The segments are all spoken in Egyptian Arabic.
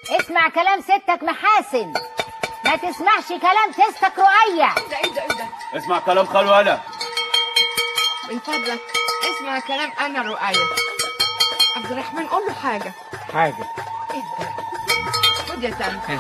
اسمع كلام ستك محاسن ما تسمعش كلام سيستك رؤية ده ايه ده ايه ده اسمع كلام خالو انا من فضلك اسمع كلام انا رؤية عبد الرحمن قول له حاجة حاجة ايه ده خد يا سامي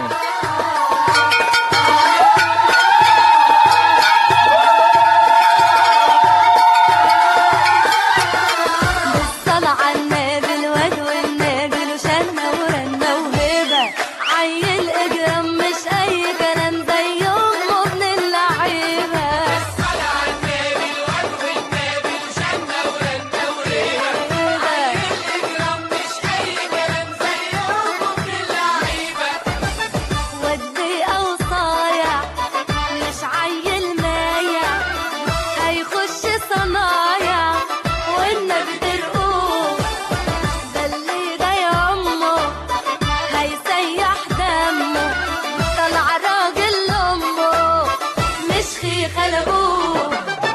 بالصلاة على النبي الواد والنبي له شنة ورنة وهبة عيل اجرام مش أي كلام زي أمه ابن اللعيبة بالصلاة على النبي الواد والنبي له شنة ورنة وهبة عيل اجرام مش أي كلام زي أمه ابن اللعيبة ودي أو صايع مش عيل مايع هيخش صنايع والنبي ترقوه ده اللي ده يمه هيسيح دمه طلع راجل امه مش خي خلقوه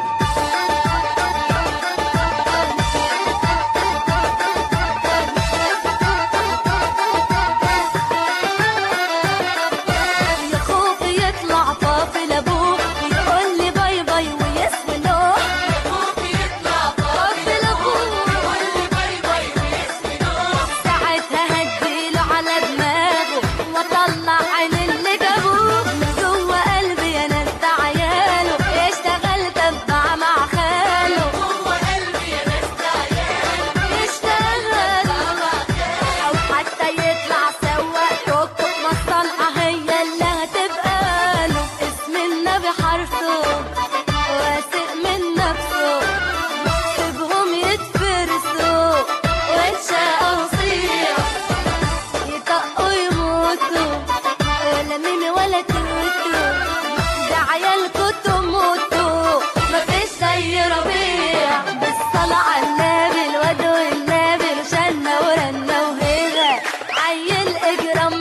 يا خوفي يطلع طافي لابوه ويقول لي باي باي ويسوي نوح يا خوفي يطلع طافي لابوه ويقول لي باي باي ويسوي نوح ساعتها هديله على دماغه واطلع عين اللي جابوه من جوه قلبي انا انت عياله اشتغل تبع مع خاله جوه قلبي انا انت عياله اشتغل او حتى يطلع سواق توك توك ما الصنعة هي اللي هتبقى له اسم النبي حرفه واثق من نفسه سيبهم يتفرسوا وانشاء وصيح يطقوا يموتوا ولا ميمي ولا توتو ده عيالكوا تموتوا مفيش زي ربيع بالصلاة على النبي الواد والنبي له شنة ورنة وهبة عيل اجرام